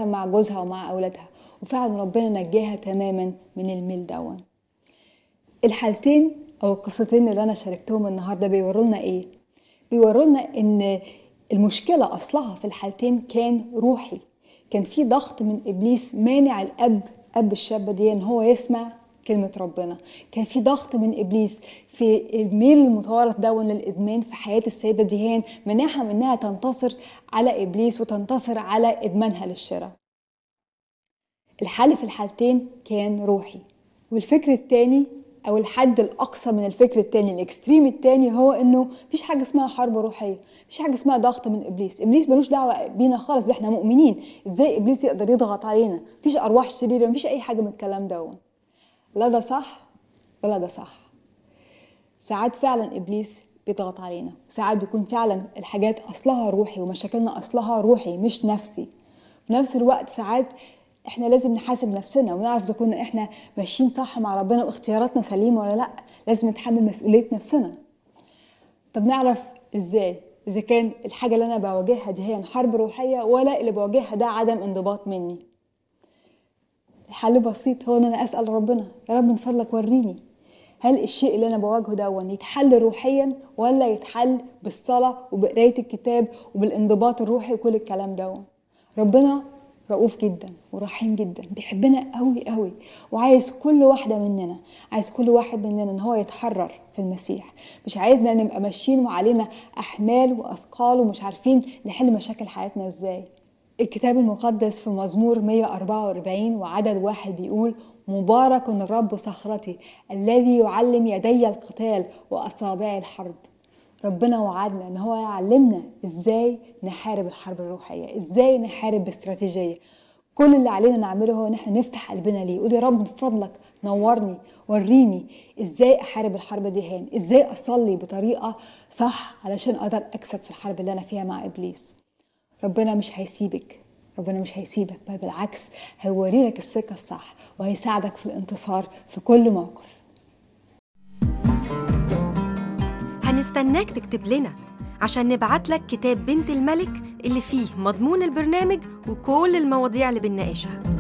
مع جوزها ومع اولادها وفعلا ربنا نجاها تماما من الميل دون الحالتين او القصتين اللي انا شاركتهم النهارده بيورونا ايه بيورونا ان المشكله اصلها في الحالتين كان روحي كان في ضغط من ابليس مانع الاب اب الشابه دي ان هو يسمع كلمة ربنا كان في ضغط من إبليس في الميل المتوارث دون للإدمان في حياة السيدة ديهان منعها من إنها تنتصر على إبليس وتنتصر على إدمانها للشراء الحل في الحالتين كان روحي والفكر التاني او الحد الاقصى من الفكر التاني الاكستريم التاني هو انه مفيش حاجه اسمها حرب روحيه مفيش حاجه اسمها ضغط من ابليس ابليس ملوش دعوه بينا خالص ده احنا مؤمنين ازاي ابليس يقدر يضغط علينا مفيش ارواح شريره مفيش اي حاجه من الكلام ده لا ده صح ولا ده صح ساعات فعلا ابليس بيضغط علينا ساعات بيكون فعلا الحاجات اصلها روحي ومشاكلنا اصلها روحي مش نفسي في نفس الوقت ساعات احنا لازم نحاسب نفسنا ونعرف اذا كنا احنا ماشيين صح مع ربنا واختياراتنا سليمه ولا لا لازم نتحمل مسؤوليه نفسنا طب نعرف ازاي اذا كان الحاجه اللي انا بواجهها دي هي حرب روحيه ولا اللي بواجهها ده عدم انضباط مني الحل بسيط هو ان انا اسال ربنا يا رب من فضلك وريني هل الشيء اللي انا بواجهه ده يتحل روحيا ولا يتحل بالصلاه وبقرايه الكتاب وبالانضباط الروحي وكل الكلام ده ربنا رؤوف جدا ورحيم جدا بيحبنا قوي قوي وعايز كل واحده مننا عايز كل واحد مننا ان هو يتحرر في المسيح مش عايزنا نبقى ماشيين وعلينا احمال واثقال ومش عارفين نحل مشاكل حياتنا ازاي الكتاب المقدس في مزمور 144 وعدد واحد بيقول مبارك الرب صخرتي الذي يعلم يدي القتال واصابعي الحرب ربنا وعدنا ان هو يعلمنا ازاي نحارب الحرب الروحيه ازاي نحارب باستراتيجيه كل اللي علينا نعمله هو ان احنا نفتح قلبنا ليه قول يا رب من فضلك نورني وريني ازاي احارب الحرب دي هان ازاي اصلي بطريقه صح علشان اقدر اكسب في الحرب اللي انا فيها مع ابليس ربنا مش هيسيبك ربنا مش هيسيبك بل بالعكس هيوري لك السكه الصح وهيساعدك في الانتصار في كل موقف هنستناك تكتب لنا عشان نبعت لك كتاب بنت الملك اللي فيه مضمون البرنامج وكل المواضيع اللي بنناقشها